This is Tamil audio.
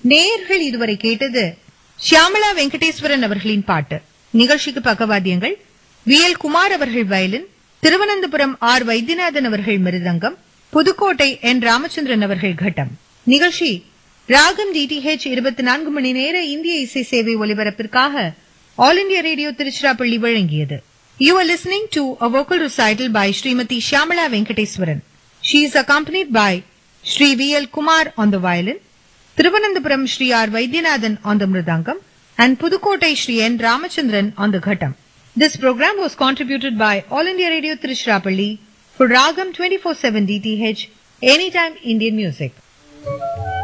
நேயர்கள் இதுவரை கேட்டது ஷியாமளா வெங்கடேஸ்வரன் அவர்களின் பாட்டு நிகழ்ச்சிக்கு பக்கவாத்தியங்கள் வி எல் குமார் அவர்கள் வயலின் திருவனந்தபுரம் ஆர் வைத்தியநாதன் அவர்கள் மிருதங்கம் புதுக்கோட்டை என் ராமச்சந்திரன் அவர்கள் கட்டம் நிகழ்ச்சி ராகம் டிடிஹெச் இருபத்தி நான்கு மணி நேர இந்திய இசை சேவை ஒலிபரப்பிற்காக ஆல் இண்டியா ரேடியோ திருச்சிராப்பள்ளி வழங்கியது you are listening to a vocal recital by Shrimati Shyamala Venkateswaran She is accompanied by Sri V.L. Kumar on the violin, Thiruvananthapuram Sri R. Vaidyanathan on the mridangam, and Pudukkottai Sri N. Ramachandran on the ghatam. This program was contributed by All India Radio Tiruchirappalli for Ragam 24/7 DTH Anytime Indian Music.